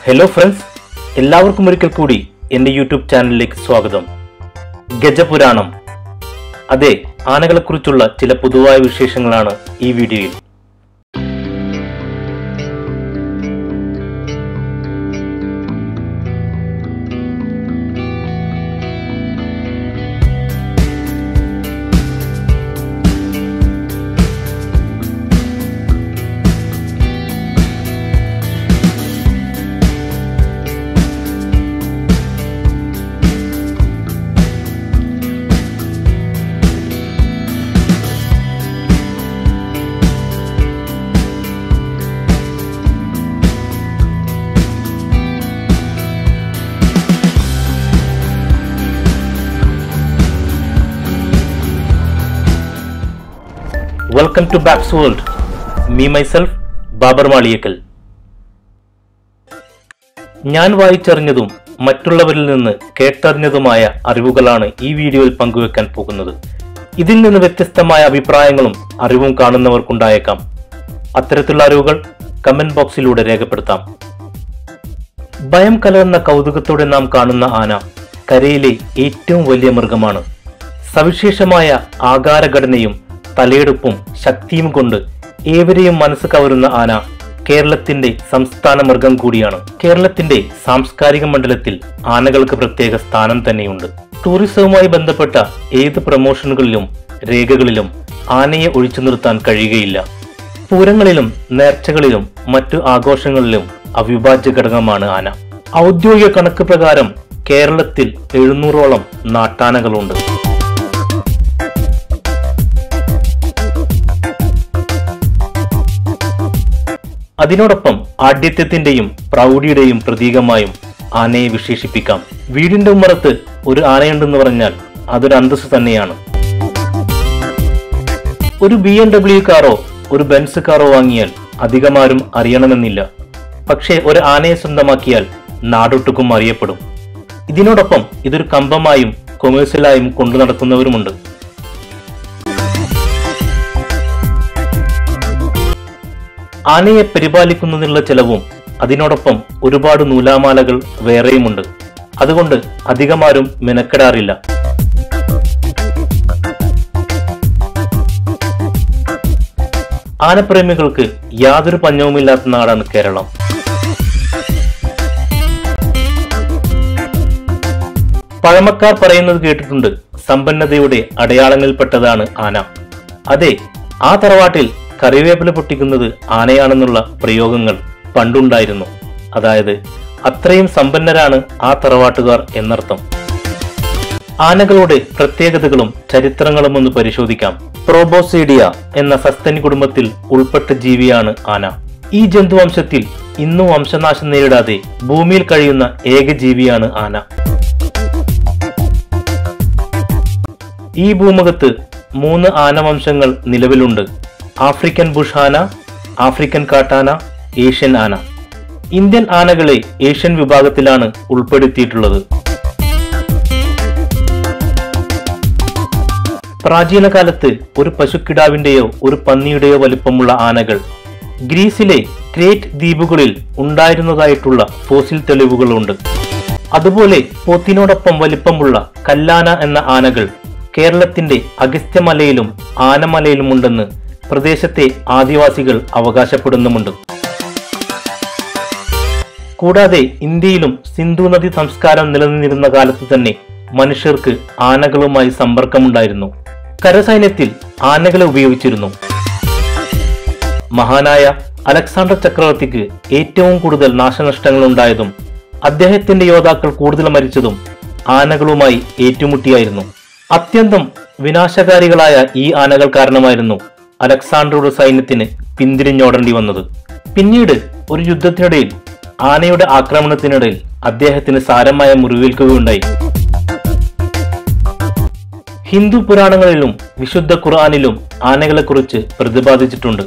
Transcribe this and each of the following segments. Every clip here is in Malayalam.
ഹലോ ഫ്രണ്ട്സ് എല്ലാവർക്കും ഒരിക്കൽ കൂടി എൻ്റെ യൂട്യൂബ് ചാനലിലേക്ക് സ്വാഗതം ഗജപുരാണം അതെ ആനകളെക്കുറിച്ചുള്ള ചില പൊതുവായ വിശേഷങ്ങളാണ് ഈ വീഡിയോയിൽ വെൽക്കം ടു ബാക്സ് world me myself Babar Maliyakkal ഞാൻ വായിച്ചറിഞ്ഞതും മറ്റുള്ളവരിൽ നിന്ന് കേട്ടറിഞ്ഞതുമായ അറിവുകളാണ് ഈ വീഡിയോയിൽ പങ്കുവെക്കാൻ പോകുന്നത് ഇതിൽ നിന്ന് വ്യത്യസ്തമായ അഭിപ്രായങ്ങളും അറിവും കാണുന്നവർക്കുണ്ടായേക്കാം അത്തരത്തിലുള്ള അറിവുകൾ കമന്റ് ബോക്സിലൂടെ രേഖപ്പെടുത്താം ഭയം കലർന്ന കൗതുകത്തോടെ നാം കാണുന്ന ആന കരയിലെ ഏറ്റവും വലിയ മൃഗമാണ് സവിശേഷമായ ആകാരഘടനയും തലയെടുപ്പും ശക്തിയും കൊണ്ട് ഏവരെയും മനസ്സ് കവരുന്ന ആന കേരളത്തിന്റെ സംസ്ഥാന മൃഗം കൂടിയാണ് കേരളത്തിന്റെ സാംസ്കാരിക മണ്ഡലത്തിൽ ആനകൾക്ക് പ്രത്യേക സ്ഥാനം തന്നെയുണ്ട് ടൂറിസവുമായി ബന്ധപ്പെട്ട ഏത് പ്രമോഷനുകളിലും രേഖകളിലും ആനയെ ഒഴിച്ചു നിർത്താൻ കഴിയുകയില്ല പൂരങ്ങളിലും നേർച്ചകളിലും മറ്റു ആഘോഷങ്ങളിലും അവിഭാജ്യ ഘടകമാണ് ആന ഔദ്യോഗിക കണക്ക് പ്രകാരം കേരളത്തിൽ എഴുന്നൂറോളം നാട്ടാനകളുണ്ട് അതിനോടൊപ്പം ആഢ്യത്വത്തിന്റെയും പ്രൗഢിയുടെയും പ്രതീകമായും ആനയെ വിശേഷിപ്പിക്കാം വീടിന്റെ ഉമ്മറത്ത് ഒരു ആനയുണ്ടെന്ന് പറഞ്ഞാൽ അതൊരു അന്തസ് തന്നെയാണ് ഒരു ബി എം ഡബ്ല്യു കാറോ ഒരു ബെൻസ് കാറോ വാങ്ങിയാൽ അധികമാരും അറിയണമെന്നില്ല പക്ഷേ ഒരു ആനയെ സ്വന്തമാക്കിയാൽ നാടൊട്ടുക്കും അറിയപ്പെടും ഇതിനോടൊപ്പം ഇതൊരു കമ്പമായും കൊമേഴ്സ്യലായും കൊണ്ടു നടക്കുന്നവരുമുണ്ട് ആനയെ പരിപാലിക്കുന്നതിനുള്ള ചെലവും അതിനോടൊപ്പം ഒരുപാട് നൂലാമാലകൾ വേറെയുമുണ്ട് അതുകൊണ്ട് അധികമാരും മെനക്കെടാറില്ല ആനപ്രേമികൾക്ക് യാതൊരു പഞ്ഞവുമില്ലാത്ത നാടാണ് കേരളം പഴമക്കാർ പറയുന്നത് കേട്ടിട്ടുണ്ട് സമ്പന്നതയുടെ അടയാളങ്ങളിൽപ്പെട്ടതാണ് ആന അതെ ആ തറവാട്ടിൽ കറിവേപ്പില പൊട്ടിക്കുന്നത് ആനയാണെന്നുള്ള പ്രയോഗങ്ങൾ പണ്ടുണ്ടായിരുന്നു അതായത് അത്രയും സമ്പന്നരാണ് ആ തറവാട്ടുകാർ എന്നർത്ഥം ആനകളുടെ പ്രത്യേകതകളും ചരിത്രങ്ങളും ഒന്ന് പരിശോധിക്കാം പ്രോബോസീഡിയ എന്ന സസ്തനി കുടുംബത്തിൽ ഉൾപ്പെട്ട ജീവിയാണ് ആന ഈ ജന്തുവംശത്തിൽ ഇന്നും വംശനാശം നേരിടാതെ ഭൂമിയിൽ കഴിയുന്ന ഏക ജീവിയാണ് ആന ഈ ഭൂമുഖത്ത് മൂന്ന് ആനവംശങ്ങൾ നിലവിലുണ്ട് ആഫ്രിക്കൻ ബുഷ് ആന ആഫ്രിക്കൻ കാട്ടാന ഏഷ്യൻ ആന ഇന്ത്യൻ ആനകളെ ഏഷ്യൻ വിഭാഗത്തിലാണ് ഉൾപ്പെടുത്തിയിട്ടുള്ളത് പ്രാചീന കാലത്ത് ഒരു പശുക്കിടാവിന്റെയോ ഒരു പന്നിയുടെയോ വലിപ്പമുള്ള ആനകൾ ഗ്രീസിലെ ഗ്രേറ്റ് ദ്വീപുകളിൽ ഉണ്ടായിരുന്നതായിട്ടുള്ള ഫോസിൽ തെളിവുകളുണ്ട് അതുപോലെ പോത്തിനോടൊപ്പം വലിപ്പമുള്ള കല്ലാന എന്ന ആനകൾ കേരളത്തിന്റെ അഗസ്ത്യമലയിലും ആനമലയിലും ഉണ്ടെന്ന് പ്രദേശത്തെ ആദിവാസികൾ അവകാശപ്പെടുന്നുമുണ്ട് കൂടാതെ ഇന്ത്യയിലും സിന്ധു നദി സംസ്കാരം നിലനിന്നിരുന്ന കാലത്ത് തന്നെ മനുഷ്യർക്ക് ആനകളുമായി സമ്പർക്കമുണ്ടായിരുന്നു കരസൈന്യത്തിൽ ആനകളെ ഉപയോഗിച്ചിരുന്നു മഹാനായ അലക്സാണ്ടർ ചക്രവർത്തിക്ക് ഏറ്റവും കൂടുതൽ നാശനഷ്ടങ്ങൾ ഉണ്ടായതും അദ്ദേഹത്തിന്റെ യോദ്ധാക്കൾ കൂടുതൽ മരിച്ചതും ആനകളുമായി ഏറ്റുമുട്ടിയായിരുന്നു അത്യന്തം വിനാശകാരികളായ ഈ ആനകൾ കാരണമായിരുന്നു അലക്സാണ്ടറുടെ സൈന്യത്തിന് പിന്തിരിഞ്ഞോടേണ്ടി വന്നത് പിന്നീട് ഒരു യുദ്ധത്തിനിടയിൽ ആനയുടെ ആക്രമണത്തിനിടയിൽ അദ്ദേഹത്തിന് സാരമായ മുറിവേൽക്കുകയുണ്ടായി ഹിന്ദു പുരാണങ്ങളിലും വിശുദ്ധ ഖുർആാനിലും ആനകളെക്കുറിച്ച് പ്രതിപാദിച്ചിട്ടുണ്ട്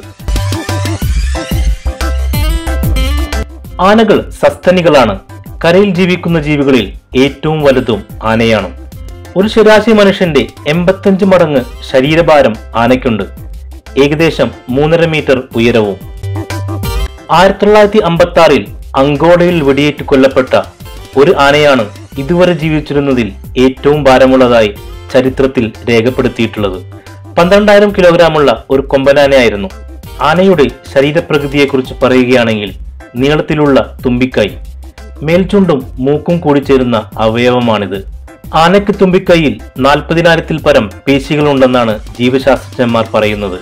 ആനകൾ സസ്തനികളാണ് കരയിൽ ജീവിക്കുന്ന ജീവികളിൽ ഏറ്റവും വലുതും ആനയാണ് ഒരു ശരാശരി മനുഷ്യന്റെ എൺപത്തഞ്ച് മടങ്ങ് ശരീരഭാരം ആനയ്ക്കുണ്ട് ഏകദേശം മൂന്നര മീറ്റർ ഉയരവും ആയിരത്തി തൊള്ളായിരത്തി അമ്പത്തി ആറിൽ അങ്കോളയിൽ വെടിയേറ്റ് കൊല്ലപ്പെട്ട ഒരു ആനയാണ് ഇതുവരെ ജീവിച്ചിരുന്നതിൽ ഏറ്റവും ഭാരമുള്ളതായി ചരിത്രത്തിൽ രേഖപ്പെടുത്തിയിട്ടുള്ളത് പന്ത്രണ്ടായിരം കിലോഗ്രാമുള്ള ഒരു കൊമ്പനാനയായിരുന്നു ആനയുടെ ശരീരപ്രകൃതിയെക്കുറിച്ച് പറയുകയാണെങ്കിൽ നീളത്തിലുള്ള തുമ്പിക്കൈ മേൽചുണ്ടും മൂക്കും കൂടി ചേരുന്ന അവയവമാണിത് ആനയ്ക്ക് തുമ്പിക്കൈയിൽ നാൽപ്പതിനായിരത്തിൽ പരം പേശികളുണ്ടെന്നാണ് ജീവശാസ്ത്രജ്ഞന്മാർ പറയുന്നത്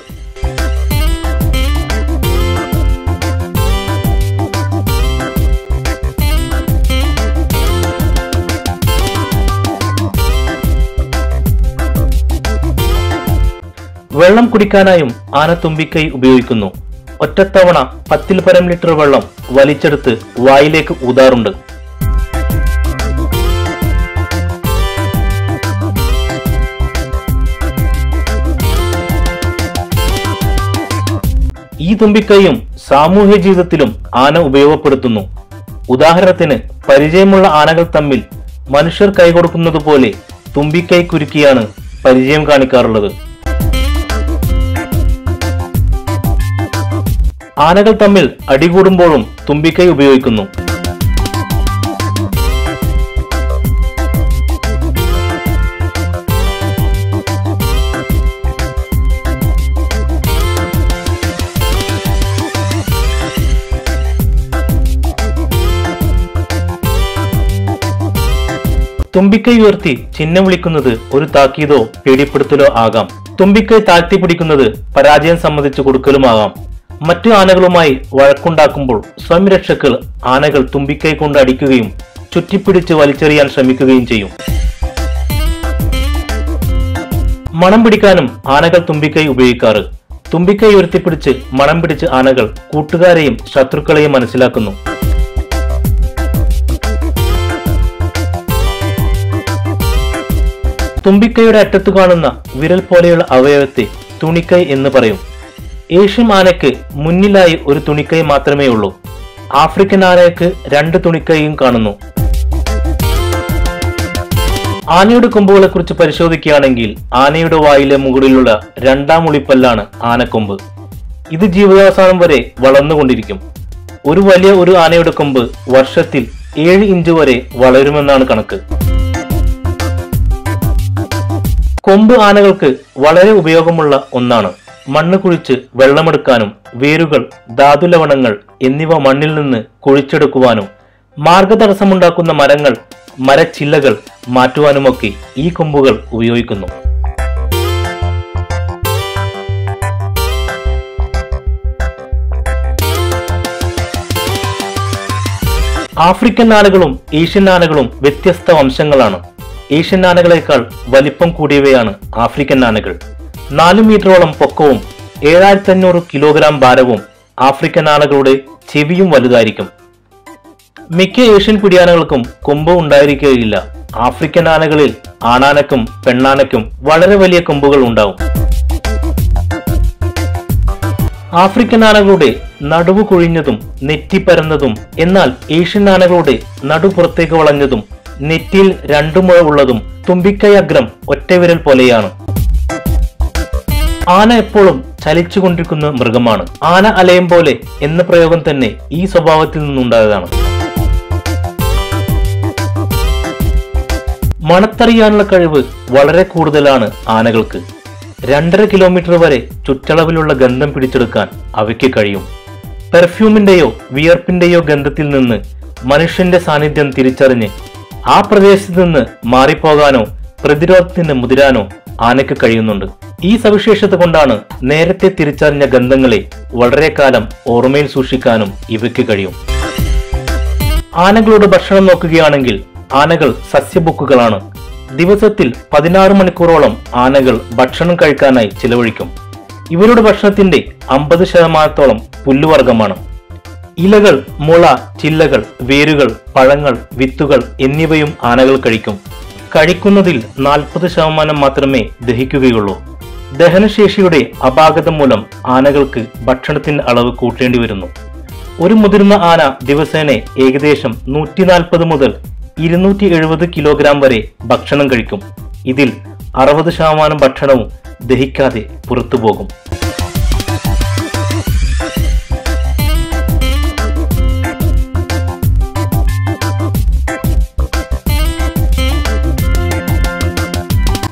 വെള്ളം കുടിക്കാനായും ആന തുമ്പിക്കൈ ഉപയോഗിക്കുന്നു ഒറ്റത്തവണ പത്തിൽ പരം ലിറ്റർ വെള്ളം വലിച്ചെടുത്ത് വായിലേക്ക് ഊതാറുണ്ട് ഈ തുമ്പിക്കൈയും സാമൂഹ്യ ജീവിതത്തിലും ആന ഉപയോഗപ്പെടുത്തുന്നു ഉദാഹരണത്തിന് പരിചയമുള്ള ആനകൾ തമ്മിൽ മനുഷ്യർ കൈകൊടുക്കുന്നത് പോലെ തുമ്പിക്കൈ കുരുക്കിയാണ് പരിചയം കാണിക്കാറുള്ളത് ആനകൾ തമ്മിൽ അടികൂടുമ്പോഴും തുമ്പിക്കൈ ഉപയോഗിക്കുന്നു തുമ്പിക്കൈ ഉയർത്തി ചിഹ്നം വിളിക്കുന്നത് ഒരു താക്കീതോ പേടിപ്പെടുത്തലോ ആകാം തുമ്പിക്കൈ താഴ്ത്തി പിടിക്കുന്നത് പരാജയം സമ്മതിച്ചു കൊടുക്കലുമാകാം മറ്റു ആനകളുമായി വഴക്കുണ്ടാക്കുമ്പോൾ സ്വയംരക്ഷകൾ ആനകൾ തുമ്പിക്കൈ കൊണ്ട് അടിക്കുകയും ചുറ്റിപ്പിടിച്ച് വലിച്ചെറിയാൻ ശ്രമിക്കുകയും ചെയ്യും മണം പിടിക്കാനും ആനകൾ തുമ്പിക്കൈ ഉപയോഗിക്കാറ് തുമ്പിക്കൈ ഉയർത്തിപ്പിടിച്ച് മണം പിടിച്ച് ആനകൾ കൂട്ടുകാരെയും ശത്രുക്കളെയും മനസ്സിലാക്കുന്നു തുമ്പിക്കൈയുടെ അറ്റത്തു കാണുന്ന വിരൽ പോലെയുള്ള അവയവത്തെ തുണിക്കൈ എന്ന് പറയും ഏഷ്യൻ ആനയ്ക്ക് മുന്നിലായി ഒരു തുണിക്കൈ മാത്രമേ ഉള്ളൂ ആഫ്രിക്കൻ ആനയ്ക്ക് രണ്ട് തുണിക്കൈയും കാണുന്നു ആനയുടെ കൊമ്പുകളെ കുറിച്ച് പരിശോധിക്കുകയാണെങ്കിൽ ആനയുടെ വായിലെ മുകളിലുള്ള രണ്ടാം ഉളിപ്പല്ലാണ് ആനക്കൊമ്പ് ഇത് ജീവിതാവസാനം വരെ വളർന്നുകൊണ്ടിരിക്കും ഒരു വലിയ ഒരു ആനയുടെ കൊമ്പ് വർഷത്തിൽ ഏഴ് ഇഞ്ച് വരെ വളരുമെന്നാണ് കണക്ക് കൊമ്പ് ആനകൾക്ക് വളരെ ഉപയോഗമുള്ള ഒന്നാണ് മണ്ണ് കുഴിച്ച് വെള്ളമെടുക്കാനും വേരുകൾ ധാതുലവണങ്ങൾ എന്നിവ മണ്ണിൽ നിന്ന് കുഴിച്ചെടുക്കുവാനും മാർഗതടസ്സമുണ്ടാക്കുന്ന മരങ്ങൾ മരച്ചില്ലകൾ മാറ്റുവാനുമൊക്കെ ഈ കൊമ്പുകൾ ഉപയോഗിക്കുന്നു ആഫ്രിക്കൻ ആനകളും ഏഷ്യൻ ആനകളും വ്യത്യസ്ത വംശങ്ങളാണ് ഏഷ്യൻ ആനകളെക്കാൾ വലിപ്പം കൂടിയവയാണ് ആഫ്രിക്കൻ ആനകൾ നാല് മീറ്ററോളം പൊക്കവും ഏഴായിരത്തി അഞ്ഞൂറ് കിലോഗ്രാം ഭാരവും ആഫ്രിക്കൻ ആനകളുടെ ചെവിയും വലുതായിരിക്കും മിക്ക ഏഷ്യൻ പിടിയാനകൾക്കും കൊമ്പ് ഉണ്ടായിരിക്കുകയില്ല ആഫ്രിക്കൻ ആനകളിൽ ആണാനക്കും പെണ്ണാനയ്ക്കും വളരെ വലിയ കൊമ്പുകൾ ഉണ്ടാവും ആഫ്രിക്കൻ ആനകളുടെ നടുവ് കുഴിഞ്ഞതും നെറ്റി പരന്നതും എന്നാൽ ഏഷ്യൻ ആനകളുടെ നടു പുറത്തേക്ക് വളഞ്ഞതും നെറ്റിയിൽ രണ്ടു മുഴ ഉള്ളതും തുമ്പിക്കൈ അഗ്രം ഒറ്റവിരൽ പോലെയാണ് ആന എപ്പോഴും ചലിച്ചുകൊണ്ടിരിക്കുന്ന മൃഗമാണ് ആന അലയം പോലെ എന്ന പ്രയോഗം തന്നെ ഈ സ്വഭാവത്തിൽ നിന്നുണ്ടായതാണ് മണത്തറിയാനുള്ള കഴിവ് വളരെ കൂടുതലാണ് ആനകൾക്ക് രണ്ടര കിലോമീറ്റർ വരെ ചുറ്റളവിലുള്ള ഗന്ധം പിടിച്ചെടുക്കാൻ അവയ്ക്ക് കഴിയും പെർഫ്യൂമിന്റെയോ വിയർപ്പിന്റെയോ ഗന്ധത്തിൽ നിന്ന് മനുഷ്യന്റെ സാന്നിധ്യം തിരിച്ചറിഞ്ഞ് ആ പ്രദേശത്ത് നിന്ന് മാറിപ്പോകാനോ പ്രതിരോധത്തിന് മുതിരാനോ ആനയ്ക്ക് കഴിയുന്നുണ്ട് ഈ സവിശേഷത കൊണ്ടാണ് നേരത്തെ തിരിച്ചറിഞ്ഞ ഗന്ധങ്ങളെ വളരെ കാലം ഓർമ്മയിൽ സൂക്ഷിക്കാനും ഇവയ്ക്ക് കഴിയും ആനകളുടെ ഭക്ഷണം നോക്കുകയാണെങ്കിൽ ആനകൾ സസ്യബുക്കുകളാണ് ദിവസത്തിൽ പതിനാറ് മണിക്കൂറോളം ആനകൾ ഭക്ഷണം കഴിക്കാനായി ചിലവഴിക്കും ഇവരുടെ ഭക്ഷണത്തിന്റെ അമ്പത് ശതമാനത്തോളം പുല്ലുവർഗമാണ് ഇലകൾ മുള ചില്ലകൾ വേരുകൾ പഴങ്ങൾ വിത്തുകൾ എന്നിവയും ആനകൾ കഴിക്കും കഴിക്കുന്നതിൽ നാൽപ്പത് ശതമാനം മാത്രമേ ദഹിക്കുകയുള്ളൂ ദഹനശേഷിയുടെ അപാകത മൂലം ആനകൾക്ക് ഭക്ഷണത്തിന്റെ അളവ് കൂട്ടേണ്ടി വരുന്നു ഒരു മുതിർന്ന ആന ദിവസേന ഏകദേശം നൂറ്റി നാൽപ്പത് മുതൽ ഇരുന്നൂറ്റി എഴുപത് കിലോഗ്രാം വരെ ഭക്ഷണം കഴിക്കും ഇതിൽ അറുപത് ശതമാനം ഭക്ഷണവും ദഹിക്കാതെ പുറത്തുപോകും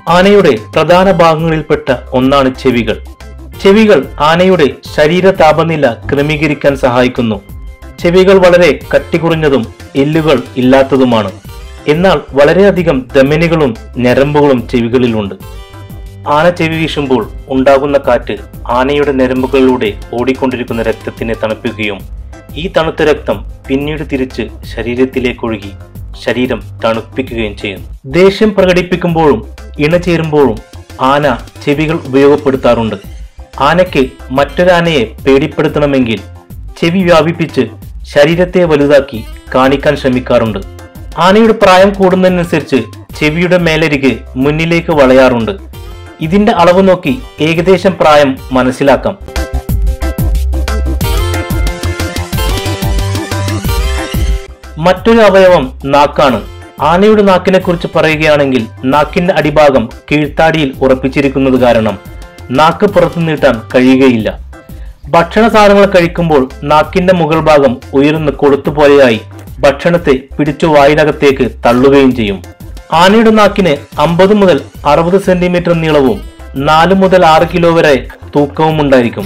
ആനയുടെ പ്രധാന ഭാഗങ്ങളിൽപ്പെട്ട ഒന്നാണ് ചെവികൾ ചെവികൾ ആനയുടെ ശരീര താപനില ക്രമീകരിക്കാൻ സഹായിക്കുന്നു ചെവികൾ വളരെ കട്ടി കുറഞ്ഞതും എല്ലുകൾ ഇല്ലാത്തതുമാണ് എന്നാൽ വളരെയധികം ധമനികളും ഞരമ്പുകളും ചെവികളിലുണ്ട് ആന ചെവി വീശുമ്പോൾ ഉണ്ടാകുന്ന കാറ്റ് ആനയുടെ ഞരമ്പുകളിലൂടെ ഓടിക്കൊണ്ടിരിക്കുന്ന രക്തത്തിനെ തണുപ്പിക്കുകയും ഈ തണുത്ത രക്തം പിന്നീട് തിരിച്ച് ശരീരത്തിലേക്ക് ഒഴുകി ശരീരം തണുപ്പിക്കുകയും ചെയ്യുന്നു ദേഷ്യം പ്രകടിപ്പിക്കുമ്പോഴും ഇണചേരുമ്പോഴും ആന ചെവികൾ ഉപയോഗപ്പെടുത്താറുണ്ട് ആനയ്ക്ക് മറ്റൊരാനയെ പേടിപ്പെടുത്തണമെങ്കിൽ ചെവി വ്യാപിപ്പിച്ച് ശരീരത്തെ വലുതാക്കി കാണിക്കാൻ ശ്രമിക്കാറുണ്ട് ആനയുടെ പ്രായം കൂടുന്നതിനനുസരിച്ച് ചെവിയുടെ മേലരികെ മുന്നിലേക്ക് വളയാറുണ്ട് ഇതിന്റെ അളവ് നോക്കി ഏകദേശം പ്രായം മനസ്സിലാക്കാം മറ്റൊരു അവയവം നാക്കാണ് ആനയുടെ നാക്കിനെ കുറിച്ച് പറയുകയാണെങ്കിൽ നാക്കിന്റെ അടിഭാഗം കീഴ്ത്താടിയിൽ ഉറപ്പിച്ചിരിക്കുന്നത് കാരണം നാക്ക് പുറത്തു നീട്ടാൻ കഴിയുകയില്ല ഭക്ഷണ സാധനങ്ങൾ കഴിക്കുമ്പോൾ നാക്കിന്റെ മുകൾ ഭാഗം ഉയർന്ന് കൊളുത്തുപോലെയായി ഭക്ഷണത്തെ പിടിച്ചു വായിനകത്തേക്ക് തള്ളുകയും ചെയ്യും ആനയുടെ നാക്കിന് അമ്പത് മുതൽ അറുപത് സെന്റിമീറ്റർ നീളവും നാല് മുതൽ ആറ് കിലോ വരെ തൂക്കവും ഉണ്ടായിരിക്കും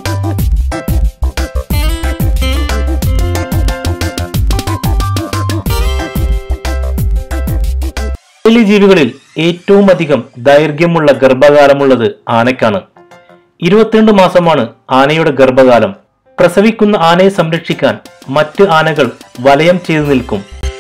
ജീവികളിൽ ഏറ്റവും അധികം ദൈർഘ്യമുള്ള ഗർഭകാലമുള്ളത് ആനയ്ക്കാണ് ഇരുപത്തിരണ്ട് മാസമാണ് ആനയുടെ ഗർഭകാലം പ്രസവിക്കുന്ന ആനയെ സംരക്ഷിക്കാൻ മറ്റ് ആനകൾ വലയം ചെയ്തു നിൽക്കും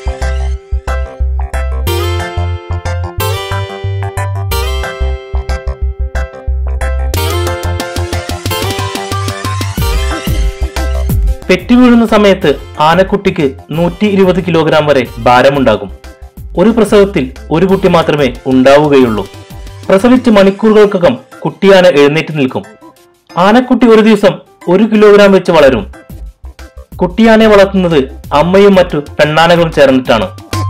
പെറ്റു വീഴുന്ന സമയത്ത് ആനക്കുട്ടിക്ക് നൂറ്റി ഇരുപത് കിലോഗ്രാം വരെ ഭാരമുണ്ടാകും ഒരു പ്രസവത്തിൽ ഒരു കുട്ടി മാത്രമേ ഉണ്ടാവുകയുള്ളൂ പ്രസവിച്ച് മണിക്കൂറുകൾക്കകം കുട്ടിയാന എഴുന്നേറ്റ് നിൽക്കും ആനക്കുട്ടി ഒരു ദിവസം ഒരു കിലോഗ്രാം വെച്ച് വളരും കുട്ടിയാനെ വളർത്തുന്നത് അമ്മയും മറ്റു പെണ്ണാനകളും ചേർന്നിട്ടാണ്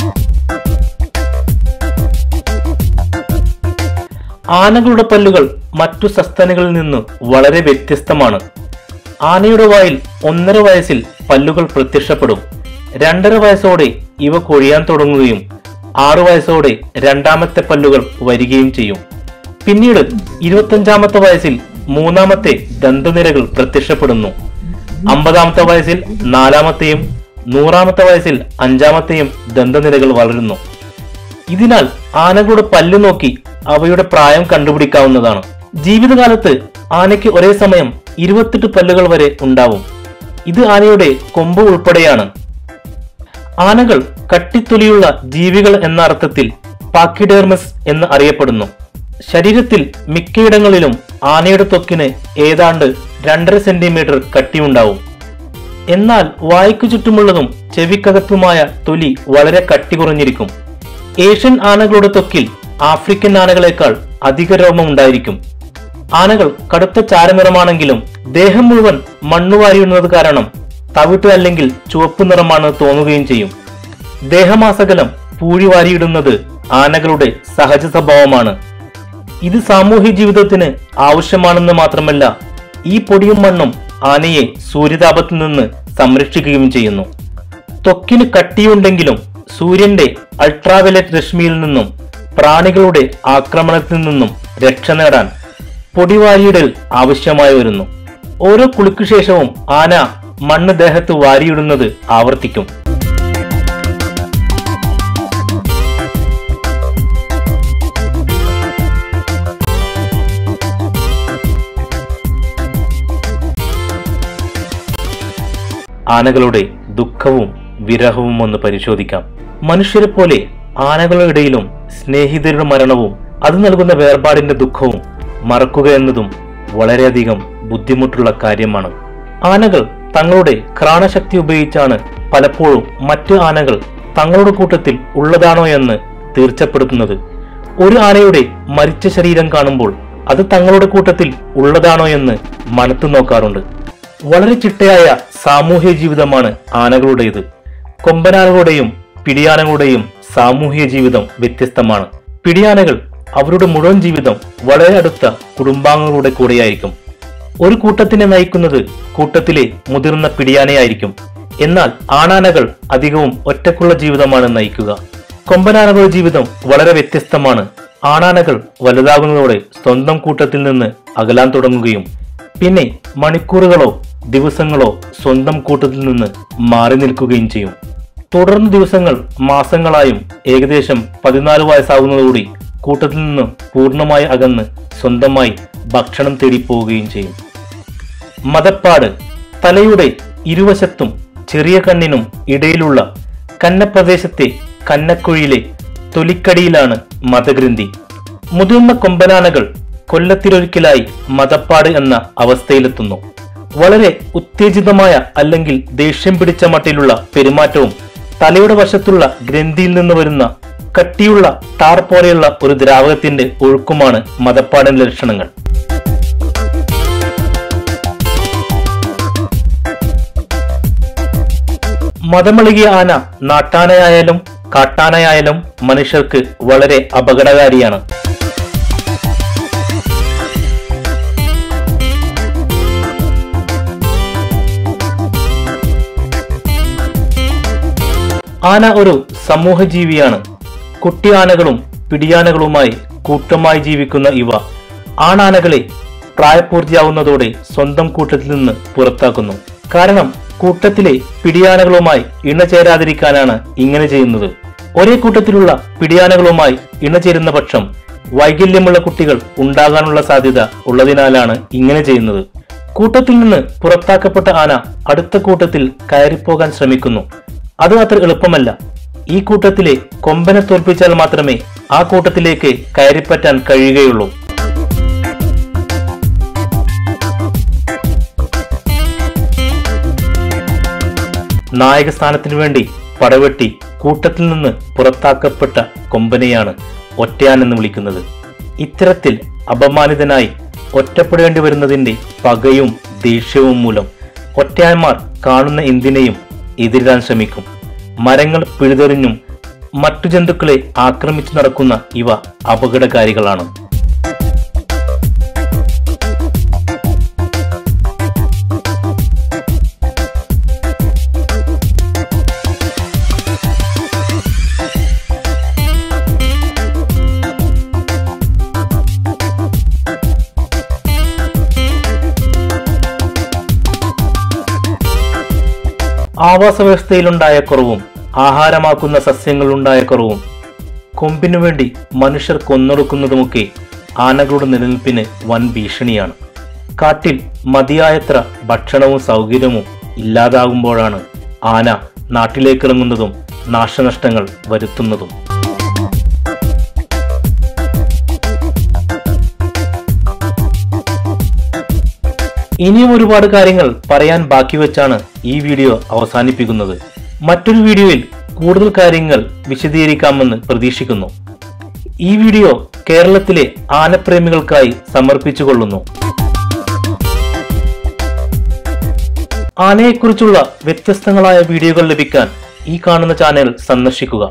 ആനകളുടെ പല്ലുകൾ മറ്റു സസ്തനികളിൽ നിന്ന് വളരെ വ്യത്യസ്തമാണ് ആനയുടെ വായിൽ ഒന്നര വയസ്സിൽ പല്ലുകൾ പ്രത്യക്ഷപ്പെടും രണ്ടര വയസ്സോടെ ഇവ കൊഴിയാൻ തുടങ്ങുകയും ആറു വയസ്സോടെ രണ്ടാമത്തെ പല്ലുകൾ വരികയും ചെയ്യും പിന്നീട് ഇരുപത്തഞ്ചാമത്തെ വയസ്സിൽ മൂന്നാമത്തെ ദന്തനിരകൾ പ്രത്യക്ഷപ്പെടുന്നു അമ്പതാമത്തെ വയസ്സിൽ നാലാമത്തെയും നൂറാമത്തെ വയസ്സിൽ അഞ്ചാമത്തെയും ദന്തനിരകൾ വളരുന്നു ഇതിനാൽ ആനകളുടെ പല്ല് നോക്കി അവയുടെ പ്രായം കണ്ടുപിടിക്കാവുന്നതാണ് ജീവിതകാലത്ത് ആനയ്ക്ക് ഒരേ സമയം ഇരുപത്തെട്ട് പല്ലുകൾ വരെ ഉണ്ടാവും ഇത് ആനയുടെ കൊമ്പ് ഉൾപ്പെടെയാണ് ആനകൾ കട്ടിത്തൊലിയുള്ള ജീവികൾ എന്ന അർത്ഥത്തിൽ പാക്കിഡേർമസ് എന്ന് അറിയപ്പെടുന്നു ശരീരത്തിൽ മിക്കയിടങ്ങളിലും ആനയുടെ ത്വക്കിന് ഏതാണ്ട് രണ്ടര സെന്റിമീറ്റർ കട്ടിയുണ്ടാവും എന്നാൽ വായ്ക്കു ചുറ്റുമുള്ളതും ചെവിക്കകത്തുമായ തൊലി വളരെ കട്ടി കുറഞ്ഞിരിക്കും ഏഷ്യൻ ആനകളുടെ ത്വക്കിൽ ആഫ്രിക്കൻ ആനകളെക്കാൾ അധിക രോമം ഉണ്ടായിരിക്കും ആനകൾ കടുത്ത ചാരനിറമാണെങ്കിലും ദേഹം മുഴുവൻ മണ്ണുവാരിയുന്നത് കാരണം തവിട്ട് അല്ലെങ്കിൽ ചുവപ്പ് നിറമാണ് തോന്നുകയും ചെയ്യും ദേഹമാസകലം പൂഴി വാരിയിടുന്നത് ആനകളുടെ സഹജ സ്വഭാവമാണ് ഇത് സാമൂഹ്യ ജീവിതത്തിന് ആവശ്യമാണെന്ന് മാത്രമല്ല ഈ പൊടിയും മണ്ണും ആനയെ സൂര്യതാപത്തിൽ നിന്ന് സംരക്ഷിക്കുകയും ചെയ്യുന്നു ത്വക്കിന് കട്ടിയുണ്ടെങ്കിലും സൂര്യന്റെ അൾട്രാവയലറ്റ് രശ്മിയിൽ നിന്നും പ്രാണികളുടെ ആക്രമണത്തിൽ നിന്നും രക്ഷ നേടാൻ പൊടിവാരിയിടൽ ആവശ്യമായി വരുന്നു ഓരോ കുളിക്കു ശേഷവും ആന മണ്ണ് ദേഹത്ത് വാരിയിടുന്നത് ആവർത്തിക്കും ആനകളുടെ ദുഃഖവും വിരഹവും ഒന്ന് പരിശോധിക്കാം മനുഷ്യരെ പോലെ ആനകളുടെ ഇടയിലും സ്നേഹിതരുടെ മരണവും അത് നൽകുന്ന വേർപാടിന്റെ ദുഃഖവും മറക്കുക എന്നതും വളരെയധികം ബുദ്ധിമുട്ടുള്ള കാര്യമാണ് ആനകൾ തങ്ങളുടെ ഘ്രാണശക്തി ഉപയോഗിച്ചാണ് പലപ്പോഴും മറ്റു ആനകൾ തങ്ങളുടെ കൂട്ടത്തിൽ ഉള്ളതാണോ എന്ന് തീർച്ചപ്പെടുത്തുന്നത് ഒരു ആനയുടെ മരിച്ച ശരീരം കാണുമ്പോൾ അത് തങ്ങളുടെ കൂട്ടത്തിൽ ഉള്ളതാണോ എന്ന് മനത്തു നോക്കാറുണ്ട് വളരെ ചിട്ടയായ സാമൂഹ്യ ജീവിതമാണ് ആനകളുടേത് കൊമ്പനാനകളുടെയും പിടിയാനകളുടെയും സാമൂഹിക ജീവിതം വ്യത്യസ്തമാണ് പിടിയാനകൾ അവരുടെ മുഴുവൻ ജീവിതം വളരെ അടുത്ത കുടുംബാംഗങ്ങളുടെ കൂടെയായിരിക്കും ഒരു കൂട്ടത്തിനെ നയിക്കുന്നത് കൂട്ടത്തിലെ മുതിർന്ന പിടിയാനയായിരിക്കും എന്നാൽ ആണാനകൾ അധികവും ഒറ്റക്കുള്ള ജീവിതമാണ് നയിക്കുക കൊമ്പനാനകളുടെ ജീവിതം വളരെ വ്യത്യസ്തമാണ് ആണാനകൾ വലുതാകുന്നതോടെ സ്വന്തം കൂട്ടത്തിൽ നിന്ന് അകലാൻ തുടങ്ങുകയും പിന്നെ മണിക്കൂറുകളോ ദിവസങ്ങളോ സ്വന്തം കൂട്ടത്തിൽ നിന്ന് മാറി നിൽക്കുകയും ചെയ്യും തുടർന്ന് ദിവസങ്ങൾ മാസങ്ങളായും ഏകദേശം പതിനാല് വയസ്സാകുന്നതോടെ കൂട്ടത്തിൽ നിന്ന് പൂർണ്ണമായി അകന്ന് സ്വന്തമായി ഭക്ഷണം തേടി പോവുകയും ചെയ്യും മതപ്പാട് തലയുടെ ഇരുവശത്തും ചെറിയ കണ്ണിനും ഇടയിലുള്ള കന്നപ്രദേശത്തെ കന്നക്കുഴിയിലെ തൊലിക്കടിയിലാണ് മതഗ്രന്ഥി മുതിർന്ന കൊമ്പനാനകൾ കൊല്ലത്തിലൊരിക്കലായി മതപ്പാട് എന്ന അവസ്ഥയിലെത്തുന്നു വളരെ ഉത്തേജിതമായ അല്ലെങ്കിൽ ദേഷ്യം പിടിച്ച മട്ടിലുള്ള പെരുമാറ്റവും തലയുടെ വശത്തുള്ള ഗ്രന്ഥിയിൽ നിന്ന് വരുന്ന കട്ടിയുള്ള ടാർ പോലെയുള്ള ഒരു ദ്രാവകത്തിന്റെ ഒഴുക്കുമാണ് മതപ്പാടിന്റെ ലക്ഷണങ്ങൾ മതമിളകിയ ആന നാട്ടാനയായാലും കാട്ടാനയായാലും മനുഷ്യർക്ക് വളരെ അപകടകാരിയാണ് ആന ഒരു സമൂഹജീവിയാണ് കുട്ടിയാനകളും പിടിയാനകളുമായി കൂട്ടമായി ജീവിക്കുന്ന ഇവ ആണാനകളെ പ്രായപൂർത്തിയാവുന്നതോടെ സ്വന്തം കൂട്ടത്തിൽ നിന്ന് പുറത്താക്കുന്നു കാരണം കൂട്ടത്തിലെ പിടിയാനകളുമായി ഇണചേരാതിരിക്കാനാണ് ഇങ്ങനെ ചെയ്യുന്നത് ഒരേ കൂട്ടത്തിലുള്ള പിടിയാനകളുമായി ഇണചേരുന്ന പക്ഷം വൈകല്യമുള്ള കുട്ടികൾ ഉണ്ടാകാനുള്ള സാധ്യത ഉള്ളതിനാലാണ് ഇങ്ങനെ ചെയ്യുന്നത് കൂട്ടത്തിൽ നിന്ന് പുറത്താക്കപ്പെട്ട ആന അടുത്ത കൂട്ടത്തിൽ കയറിപ്പോകാൻ ശ്രമിക്കുന്നു അത് അത്ര എളുപ്പമല്ല ഈ കൂട്ടത്തിലെ കൊമ്പനെ തോൽപ്പിച്ചാൽ മാത്രമേ ആ കൂട്ടത്തിലേക്ക് കയറിപ്പറ്റാൻ കഴിയുകയുള്ളൂ നായക സ്ഥാനത്തിനു വേണ്ടി പടവെട്ടി കൂട്ടത്തിൽ നിന്ന് പുറത്താക്കപ്പെട്ട കൊമ്പനെയാണ് ഒറ്റയാൻ എന്ന് വിളിക്കുന്നത് ഇത്തരത്തിൽ അപമാനിതനായി ഒറ്റപ്പെടേണ്ടി വരുന്നതിന്റെ പകയും ദേഷ്യവും മൂലം ഒറ്റയാന്മാർ കാണുന്ന എന്തിനേയും എതിരിടാൻ ശ്രമിക്കും മരങ്ങൾ പിഴുതെറിഞ്ഞും മറ്റു ജന്തുക്കളെ ആക്രമിച്ചു നടക്കുന്ന ഇവ അപകടകാരികളാണ് ആവാസ വ്യവസ്ഥയിലുണ്ടായ കുറവും ആഹാരമാക്കുന്ന സസ്യങ്ങളുണ്ടായ കുറവും കൊമ്പിനു വേണ്ടി മനുഷ്യർ കൊന്നൊടുക്കുന്നതുമൊക്കെ ആനകളുടെ നിലനിൽപ്പിന് വൻ ഭീഷണിയാണ് കാട്ടിൽ മതിയായത്ര ഭക്ഷണവും സൗകര്യവും ഇല്ലാതാകുമ്പോഴാണ് ആന നാട്ടിലേക്കിറങ്ങുന്നതും നാശനഷ്ടങ്ങൾ വരുത്തുന്നതും ഇനിയും ഒരുപാട് കാര്യങ്ങൾ പറയാൻ ബാക്കി വെച്ചാണ് ഈ വീഡിയോ അവസാനിപ്പിക്കുന്നത് മറ്റൊരു വീഡിയോയിൽ കൂടുതൽ കാര്യങ്ങൾ വിശദീകരിക്കാമെന്ന് പ്രതീക്ഷിക്കുന്നു ഈ വീഡിയോ കേരളത്തിലെ ആനപ്രേമികൾക്കായി സമർപ്പിച്ചുകൊള്ളുന്നു ആനയെക്കുറിച്ചുള്ള വ്യത്യസ്തങ്ങളായ വീഡിയോകൾ ലഭിക്കാൻ ഈ കാണുന്ന ചാനൽ സന്ദർശിക്കുക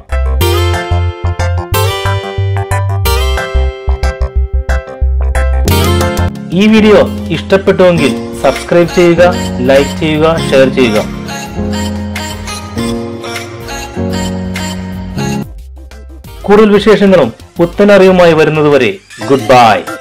ഈ വീഡിയോ ഇഷ്ടപ്പെട്ടുവെങ്കിൽ സബ്സ്ക്രൈബ് ചെയ്യുക ലൈക്ക് ചെയ്യുക ഷെയർ ചെയ്യുക കൂടുതൽ വിശേഷങ്ങളും പുത്തനറിവുമായി വരുന്നതുവരെ ഗുഡ് ബൈ